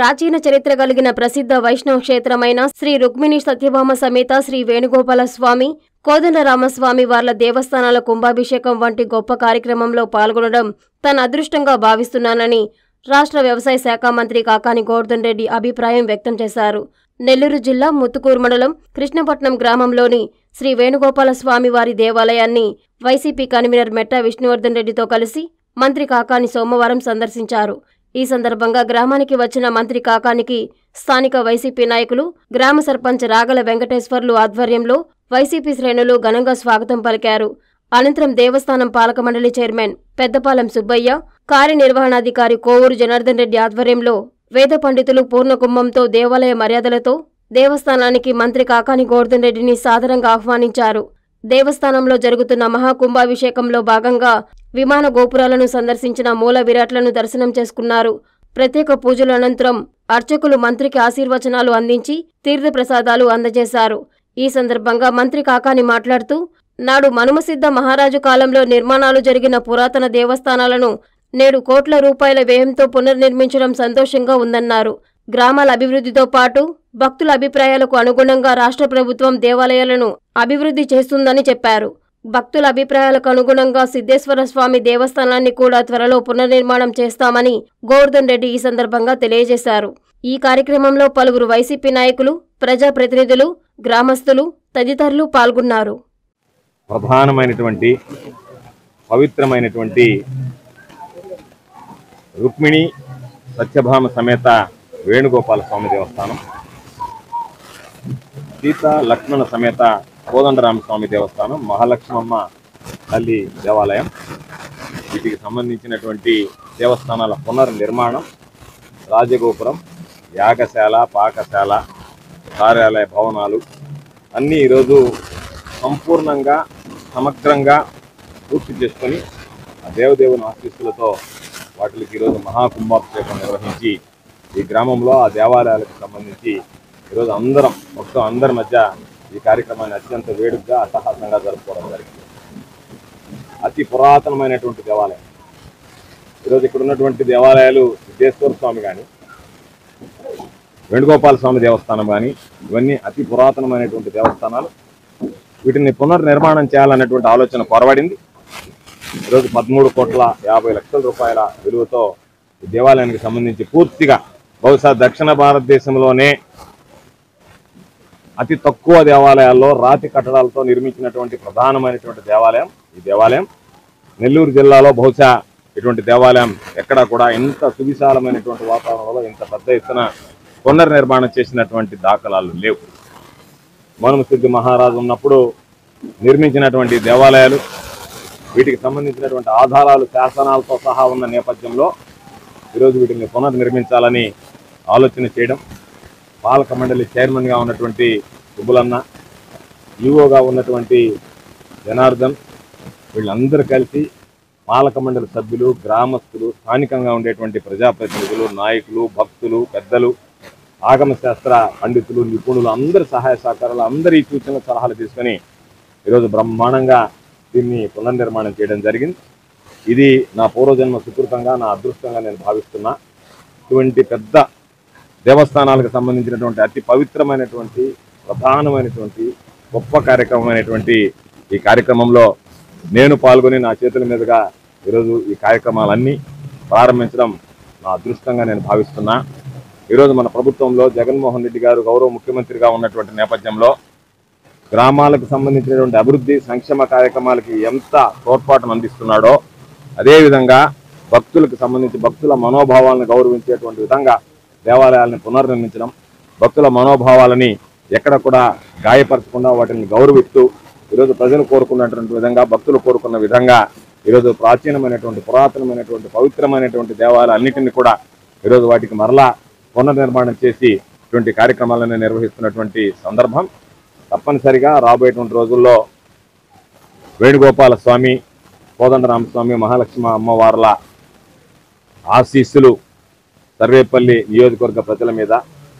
ప్రాచీన చరిత్ర కలిగిన ప్రసిద్ధ వైష్ణవ క్షేత్రమైన శ్రీ రుక్మిణి సత్యభామ సమేత శ్రీ వేణుగోపాల స్వామి కోదండరామస్వామి వార్ల దేవస్థానాల కుంభాభిషేకం వంటి గొప్ప కార్యక్రమంలో పాల్గొనడం తన అదృష్టంగా భావిస్తున్నానని రాష్ట్ర వ్యవసాయ శాఖ మంత్రి కాకాని గోవర్ధన్ రెడ్డి అభిప్రాయం వ్యక్తం చేశారు నెల్లూరు జిల్లా ముత్తుకూరు మండలం కృష్ణపట్నం గ్రామంలోని శ్రీ వేణుగోపాల స్వామి వారి దేవాలయాన్ని వైసీపీ కన్వీనర్ మెట్టా విష్ణువర్ధన్ రెడ్డితో కలిసి మంత్రి కాకాని సోమవారం సందర్శించారు ఈ సందర్భంగా గ్రామానికి వచ్చిన మంత్రి కాకానికి స్థానిక వైసీపీ నాయకులు గ్రామ సర్పంచ్ రాగల వెంకటేశ్వర్లు ఆధ్వర్యంలో వైసీపీ శ్రేణులు ఘనంగా స్వాగతం పలికారు అనంతరం దేవస్థానం పాలక మండలి చైర్మన్ పెద్దపాలెం సుబ్బయ్య కార్యనిర్వహణాధికారి కోవూరు జనార్దన్ రెడ్డి ఆధ్వర్యంలో వేద పండితులు పూర్ణకుంభంతో దేవాలయ మర్యాదలతో దేవస్థానానికి మంత్రి కాకాని గోవర్ధన్ రెడ్డిని సాదరంగా ఆహ్వానించారు దేవస్థానంలో జరుగుతున్న మహాకుంభాభిషేకంలో భాగంగా విమాన గోపురాలను సందర్శించిన మూల విరాట్లను దర్శనం చేసుకున్నారు ప్రత్యేక పూజల అనంతరం అర్చకులు మంత్రికి ఆశీర్వచనాలు అందించి తీర్థప్రసాదాలు అందజేశారు ఈ సందర్భంగా మంత్రి కాకాని మాట్లాడుతూ నాడు మనుమసిద్ధ మహారాజు కాలంలో నిర్మాణాలు జరిగిన పురాతన దేవస్థానాలను నేడు కోట్ల రూపాయల వ్యయంతో పునర్నిర్మించడం సంతోషంగా ఉందన్నారు గ్రామాల అభివృద్ధితో పాటు భక్తుల అభిప్రాయాలకు అనుగుణంగా రాష్ట్ర ప్రభుత్వం దేవాలయాలను అభివృద్ధి చేస్తుందని చెప్పారు భక్తుల అభిప్రాయాలకు అనుగుణంగా సిద్ధేశ్వర స్వామి దేవస్థానాన్ని కూడా త్వరలో పునర్నిర్మాణం చేస్తామని గోవర్ధన్ రెడ్డి ఈ సందర్భంగా తెలియజేశారు ఈ కార్యక్రమంలో పలువురు వైసీపీ నాయకులు ప్రజాప్రతినిధులు గ్రామస్తులు తదితరులు పాల్గొన్నారు ప్రధానమైనటువంటి పవిత్రమైనటువంటి రుక్మిణి సత్యభామ సమేత వేణుగోపాల స్వామి దేవస్థానం సీత లక్ష్మణ సమేత కోదండరామ స్వామి దేవస్థానం మహాలక్ష్మమ్మ తల్లి దేవాలయం వీటికి సంబంధించినటువంటి దేవస్థానాల పునర్నిర్మాణం రాజగోపురం యాగశాల పాకశాల కార్యాలయ భవనాలు అన్నీ ఈరోజు సంపూర్ణంగా సమగ్రంగా పూర్తి చేసుకొని ఆ దేవదేవుని ఆశీస్సులతో వాటికి ఈరోజు మహాకుంభాభిషేకం నిర్వహించి ఈ గ్రామంలో ఆ దేవాలయాలకు సంబంధించి ఈరోజు అందరం మొత్తం అందరి మధ్య ఈ కార్యక్రమాన్ని అత్యంత వేడుకగా అట్టహాసంగా జరుపుకోవడం జరిగింది అతి పురాతనమైనటువంటి దేవాలయం ఈరోజు ఇక్కడ ఉన్నటువంటి దేవాలయాలు సిద్ధేశ్వర స్వామి కానీ వేణుగోపాల స్వామి దేవస్థానం కానీ ఇవన్నీ అతి పురాతనమైనటువంటి దేవస్థానాలు వీటిని పునర్నిర్మాణం చేయాలనేటువంటి ఆలోచన పొరబడింది ఈరోజు పదమూడు కోట్ల యాభై లక్షల రూపాయల విలువతో ఈ దేవాలయానికి సంబంధించి పూర్తిగా బహుశా దక్షిణ భారతదేశంలోనే అతి తక్కువ దేవాలయాల్లో రాతి కట్టడాలతో నిర్మించినటువంటి ప్రధానమైనటువంటి దేవాలయం ఈ దేవాలయం నెల్లూరు జిల్లాలో బహుశా ఇటువంటి దేవాలయం ఎక్కడా కూడా ఇంత సువిశాలమైనటువంటి వాతావరణంలో ఇంత పెద్ద ఎత్తున పునర్నిర్మాణం చేసినటువంటి దాఖలాలు లేవు మనుమసిద్ధి మహారాజు ఉన్నప్పుడు నిర్మించినటువంటి దేవాలయాలు వీటికి సంబంధించినటువంటి ఆధారాలు శాసనాలతో సహా ఉన్న నేపథ్యంలో ఈరోజు వీటిని పునర్నిర్మించాలని ఆలోచన చేయడం పాలక మండలి చైర్మన్గా ఉన్నటువంటి సుబ్బులన్న ఈఓగా ఉన్నటువంటి జనార్దన్ వీళ్ళందరూ కలిసి పాలక మండలి సభ్యులు గ్రామస్తులు స్థానికంగా ఉండేటువంటి ప్రజాప్రతినిధులు నాయకులు భక్తులు పెద్దలు ఆగమ శాస్త్ర పండితులు నిపుణులు అందరి సహాయ సహకారాలు అందరి సూచనల సలహాలు తీసుకొని ఈరోజు బ్రహ్మాండంగా దీన్ని పునర్నిర్మాణం చేయడం జరిగింది ఇది నా పూర్వజన్మ సుకృతంగా నా అదృష్టంగా నేను భావిస్తున్నా ఇటువంటి పెద్ద దేవస్థానాలకు సంబంధించినటువంటి అతి పవిత్రమైనటువంటి ప్రధానమైనటువంటి గొప్ప కార్యక్రమమైనటువంటి ఈ కార్యక్రమంలో నేను పాల్గొని నా చేతుల మీదుగా ఈరోజు ఈ కార్యక్రమాలన్నీ ప్రారంభించడం నా అదృష్టంగా నేను భావిస్తున్నా ఈరోజు మన ప్రభుత్వంలో జగన్మోహన్ రెడ్డి గారు గౌరవ ముఖ్యమంత్రిగా ఉన్నటువంటి నేపథ్యంలో గ్రామాలకు సంబంధించినటువంటి అభివృద్ధి సంక్షేమ కార్యక్రమాలకి ఎంత తోడ్పాటును అందిస్తున్నాడో అదేవిధంగా భక్తులకు సంబంధించి భక్తుల మనోభావాలను గౌరవించేటువంటి విధంగా దేవాలయాలను పునర్నిర్మించడం భక్తుల మనోభావాలని ఎక్కడ కూడా గాయపరచకుండా వాటిని గౌరవిస్తూ ఈరోజు ప్రజలు కోరుకున్నటువంటి విధంగా భక్తులు కోరుకున్న విధంగా ఈరోజు ప్రాచీనమైనటువంటి పురాతనమైనటువంటి పవిత్రమైనటువంటి దేవాలయాలన్నింటినీ కూడా ఈరోజు వాటికి మరలా పునర్నిర్మాణం చేసి ఇటువంటి కార్యక్రమాలను నిర్వహిస్తున్నటువంటి సందర్భం తప్పనిసరిగా రాబోయేటువంటి రోజుల్లో వేణుగోపాల స్వామి కోదండరామ స్వామి మహాలక్ష్మి అమ్మవార్ల ఆశీస్సులు సర్వేపల్లి నియోజకవర్గ ప్రజల మీద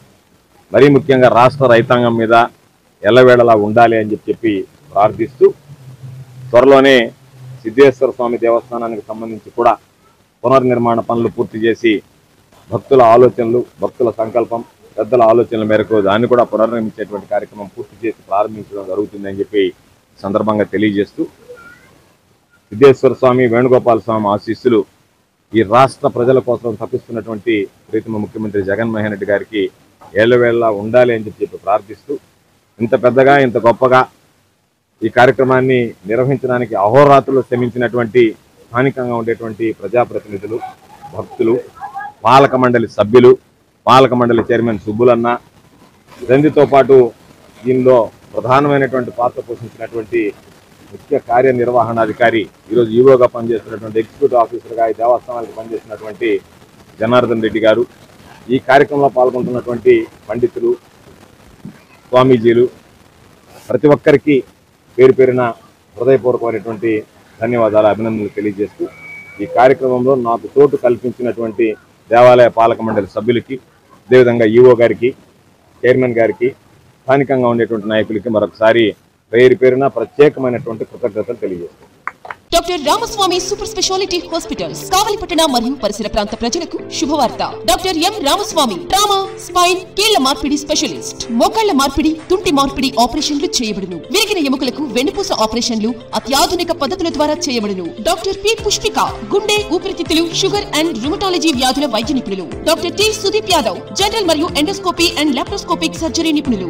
మరీ ముఖ్యంగా రాష్ట్ర రైతాంగం మీద ఎల్లవేళలా ఉండాలి అని చెప్పి చెప్పి ప్రార్థిస్తూ త్వరలోనే సిద్ధేశ్వర స్వామి దేవస్థానానికి సంబంధించి కూడా పునర్నిర్మాణ పనులు పూర్తి చేసి భక్తుల ఆలోచనలు భక్తుల సంకల్పం పెద్దల ఆలోచనల మేరకు దాన్ని కూడా పునర్నిర్మించేటువంటి కార్యక్రమం పూర్తి చేసి ప్రారంభించడం జరుగుతుందని చెప్పి ఈ సందర్భంగా తెలియజేస్తూ సిద్ధేశ్వర స్వామి వేణుగోపాల స్వామి ఆశీస్సులు ఈ రాష్ట్ర ప్రజల కోసం తప్పిస్తున్నటువంటి ప్రీతమ ముఖ్యమంత్రి జగన్మోహన్ రెడ్డి గారికి ఏళ్ళవేళ ఉండాలి అని చెప్పి ప్రార్థిస్తూ ఇంత పెద్దగా ఇంత గొప్పగా ఈ కార్యక్రమాన్ని నిర్వహించడానికి అహోరాత్రులు శ్రమించినటువంటి స్థానికంగా ఉండేటువంటి ప్రజాప్రతినిధులు భక్తులు పాలక మండలి సభ్యులు పాలక మండలి చైర్మన్ సుబ్బులన్న దందితో పాటు దీనిలో ప్రధానమైనటువంటి పాత్ర పోషించినటువంటి ముఖ్య కార్యనిర్వహణాధికారి ఈరోజు ఈవోగా పనిచేస్తున్నటువంటి ఎగ్జిక్యూటివ్ ఆఫీసర్గా ఈ దేవస్థానానికి పనిచేస్తున్నటువంటి జనార్దన్ రెడ్డి గారు ఈ కార్యక్రమంలో పాల్గొంటున్నటువంటి పండితులు స్వామీజీలు ప్రతి ఒక్కరికి పేరు పేరున హృదయపూర్వకమైనటువంటి ధన్యవాదాలు అభినందనలు తెలియజేస్తూ ఈ కార్యక్రమంలో నాకు తోటు కల్పించినటువంటి దేవాలయ పాలక మండలి సభ్యులకి అదేవిధంగా ఈఓ గారికి చైర్మన్ గారికి స్థానికంగా ఉండేటువంటి నాయకులకి మరొకసారి పేరు పేరున ప్రత్యేకమైనటువంటి కృతజ్ఞతలు తెలియజేస్తాను doctor Ramaswamy super speciality hospitals కావలిపట్టణ మరియు పరిసర ప్రాంత ప్రజలకు శుభవార్త doctor M Ramaswamy trauma spine కీళ్ల మార్పిడి స్పెషలిస్ట్ మోకాళ్ల మార్పిడి తుంటి మార్పిడి ఆపరేషన్లు చేయబడును విరిగిన ఎముకలకు వెన్నుపూస ఆపరేషన్లు అత్యాధునిక పద్ధతుల ద్వారా చేయబడును డాక్టర్ పి పుష్పిక గుండె ఊపిరితిత్తులు షుగర్ అండ్ రుమటాలజీ వ్యాధుల వైద్య నిపుణులు doctor T Sudeep Yadav general మరియు ఎండోస్కోపీ అండ్ లాప్రోస్కోపిక్ సర్జరీ నిపుణులు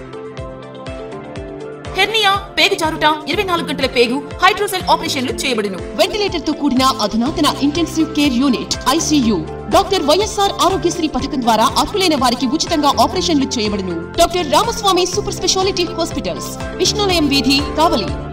హెర్నియా పేగు జారుట ఇరవై నాలుగు గంటల పేగు హైడ్రోసెల్ ఆపరేషన్లు చేయబడును వెంటిలేటర్ తో కూడిన అధునాతన intensive care unit ICU doctor YSR Aarogyasri పథకం ద్వారా అర్హులైన వారికి ఉచితంగా ఆపరేషన్లు చేయబడును doctor Ramaswamy super speciality hospitals విష్ణులయం వీధి కావలి